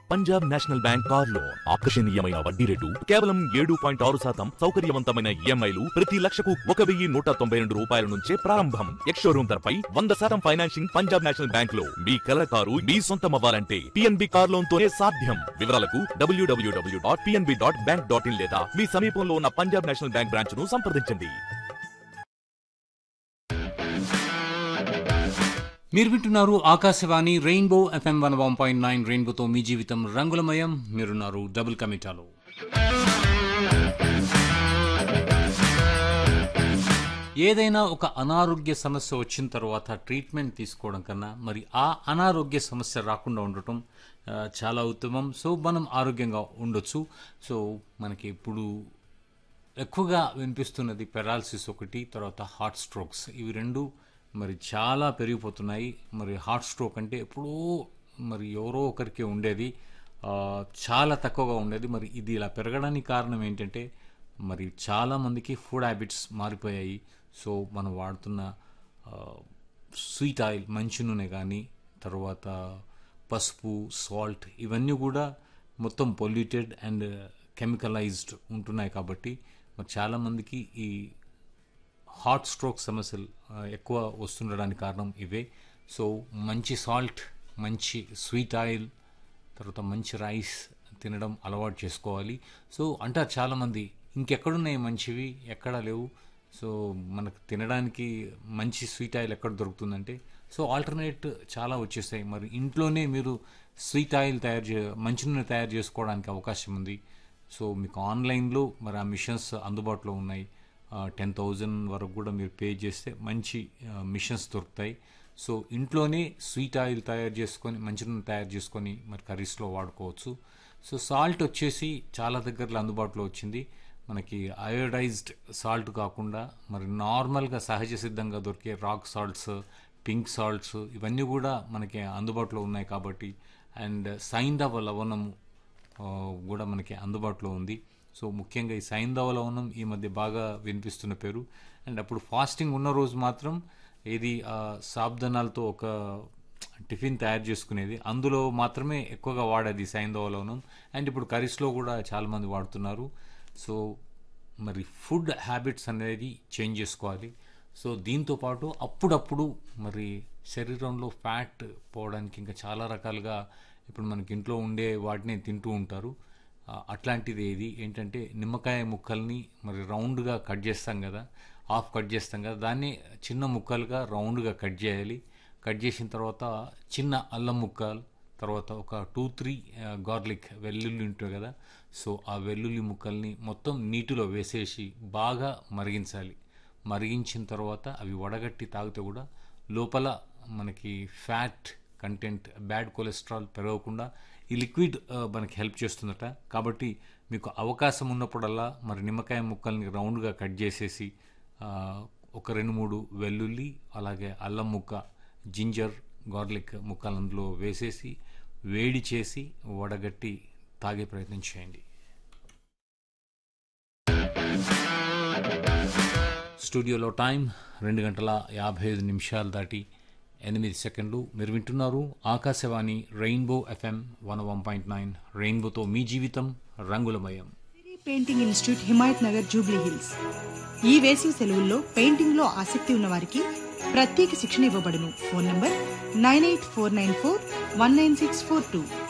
Punjab national bank car loan ఆకర్షణీయమైన వడ్డీ rate కేవలం ఏడు పాయింట్ ఆరు శాతం సౌకర్యవంతమైన ఈఎంఐలు ప్రతి లక్షకు ఒక వెయ్యి నూట తొంభై రెండు రూపాయల నుంచే ప్రారంభం ఎక్స్ షోరూమ్ ధరపై వంద శాతం ఫైనాన్సింగ్ పంజాబ్ నేషనల్ బ్యాంక్ లో మీ కలర్ కారు మీ సొంతం అవ్వాలంటే పిఎన్బి కార్ లోన్ తోనే సాధ్యం వివరాలకు W W W dot PNB dot bank dot in లేదా మీ సమీపంలో ఉన్న పంజాబ్ నేషనల్ బ్యాంక్ బ్రాంచ్ ను సంప్రదించండి మీరు వింటున్నారు Akashvani rainbow FM one one point nine రెయిన్బోతో మీ జీవితం రంగులమయం మీరున్నారు డబుల్ కమిటాలో ఏదైనా ఒక అనారోగ్య సమస్య వచ్చిన తర్వాత ట్రీట్మెంట్ తీసుకోవడం కన్నా మరి ఆ అనారోగ్య సమస్య రాకుండా ఉండటం ఆ, చాలా ఉత్తమం సో మనం ఆరోగ్యంగా ఉండొచ్చు సో మనకి ఇప్పుడు ఎక్కువగా వినిపిస్తున్నది పెరాలసిస్ ఒకటి తర్వాత హార్ట్ స్ట్రోక్స్ ఇవి రెండు మరి చాలా పెరిగిపోతున్నాయి మరి హార్ట్ స్ట్రోక్ అంటే ఎప్పుడో మరి ఎవరో ఒకరికి ఉండేది ఆ, చాలా తక్కువగా ఉండేది మరి ఇది ఇలా పెరగడానికి కారణం ఏంటంటే మరి చాలా మందికి ఫుడ్ హ్యాబిట్స్ మారిపోయాయి సో మనం వాడుతున్న స్వీట్ ఆయిల్ మంచి నూనె కానీ తర్వాత పసుపు సాల్ట్ ఇవన్నీ కూడా మొత్తం పొల్యూటెడ్ అండ్ కెమికలైజ్డ్ ఉంటున్నాయి కాబట్టి మరి చాలామందికి ఈ హార్ట్ స్ట్రోక్ సమస్యలు ఆ, ఎక్కువ వస్తుండడానికి కారణం ఇవే సో మంచి సాల్ట్ మంచి స్వీట్ ఆయిల్ తర్వాత మంచి రైస్ తినడం అలవాటు చేసుకోవాలి సో అంటారు చాలామంది ఇంకెక్కడున్నాయి మంచివి ఎక్కడా లేవు సో మనకు తినడానికి మంచి స్వీట్ ఆయిల్ ఎక్కడ దొరుకుతుందంటే సో ఆల్టర్నేట్ చాలా వచ్చేసాయి మరి ఇంట్లోనే మీరు స్వీట్ ఆయిల్ తయారు చే మంచి నూనె తయారు చేసుకోవడానికి అవకాశం ఉంది సో మీకు ఆన్లైన్లో మరి ఆ మిషన్స్ అందుబాటులో ఉన్నాయి టెన్ థౌజండ్ వరకు కూడా మీరు పే చేస్తే మంచి మిషన్స్ దొరుకుతాయి సో ఇంట్లోనే స్వీట్ ఆయిల్ తయారు చేసుకొని మంచి నూనె తయారు చేసుకొని మరి కర్రీస్లో వాడుకోవచ్చు సో సాల్ట్ వచ్చేసి చాలా దగ్గరలో అందుబాటులో వచ్చింది మనకి అయోడైజ్డ్ సాల్ట్ కాకుండా మరి నార్మల్గా సహజ సిద్ధంగా దొరికే రాక్ సాల్ట్స్ పింక్ సాల్ట్స్ ఇవన్నీ కూడా మనకి అందుబాటులో ఉన్నాయి కాబట్టి అండ్ సైంధవ లవణము ఆ, కూడా మనకి అందుబాటులో ఉంది సో ముఖ్యంగా ఈ సైంధవ లవణం ఈ మధ్య బాగా వినిపిస్తున్న పేరు అండ్ అప్పుడు ఫాస్టింగ్ ఉన్న రోజు మాత్రం ఏది ఆ, సాబ్దనాలతో ఒక టిఫిన్ తయారు చేసుకునేది అందులో మాత్రమే ఎక్కువగా వాడేది సైంధవ లవణం అండ్ ఇప్పుడు కర్రీస్లో కూడా చాలామంది వాడుతున్నారు సో మరి ఫుడ్ హ్యాబిట్స్ అనేది చేంజ్ చేసుకోవాలి సో దీంతో పాటు అప్పుడప్పుడు మరి శరీరంలో ఫ్యాట్ పోవడానికి ఇంకా చాలా రకాలుగా ఇప్పుడు మనకి ఇంట్లో ఉండే వాటిని తింటూ ఉంటారు ఆ, అట్లాంటిది ఏది ఏంటంటే నిమ్మకాయ ముక్కల్ని మరి రౌండ్గా కట్ చేస్తాం కదా హాఫ్ కట్ చేస్తాం కదా దాన్ని చిన్న ముక్కలుగా రౌండ్గా కట్ చేయాలి కట్ చేసిన తర్వాత చిన్న అల్లం ముక్కలు తర్వాత ఒక టూ త్రీ గార్లిక్ వెల్లుల్లి ఉంటుంది కదా సో ఆ వెల్లుల్లి ముక్కల్ని మొత్తం నీటిలో వేసేసి బాగా మరిగించాలి మరిగించిన తర్వాత అవి వడగట్టి తాగితే కూడా లోపల మనకి ఫ్యాట్ కంటెంట్ బ్యాడ్ కొలెస్ట్రాల్ పెరగకుండా ఈ లిక్విడ్ ఆ, మనకి హెల్ప్ చేస్తుందట కాబట్టి మీకు అవకాశం ఉన్నప్పుడల్లా మరి నిమ్మకాయ ముక్కల్ని రౌండ్గా కట్ చేసేసి ఆ, ఒక రెండు మూడు వెల్లుల్లి అలాగే అల్లం ముక్క జింజర్ గార్లిక్ ముక్కలు అందులో వేసేసి వేడి చేసి వడగట్టి తాగే ప్రయత్నం చేయండి స్టూడియోలో టైం రెండు గంటల యాభై ఐదు నిమిషాలు దాటి ఎనిమిది సెకండ్లు మీరు వింటున్నారు Akashvani rainbow FM one one point nine రెయిన్బోతో మీ జీవితం రంగులమయం సిరి పెయింటింగ్ ఇన్స్టిట్యూట్ హిమాయత్ నగర్ జూబ్లీ హిల్స్ ఈ వేసవి సెలవుల్లో పెయింటింగ్ లో ఆసక్తి ఉన్న వారికి ప్రత్యేక శిక్షణ ఇవ్వబడును phone number nine eight four nine four one nine six four two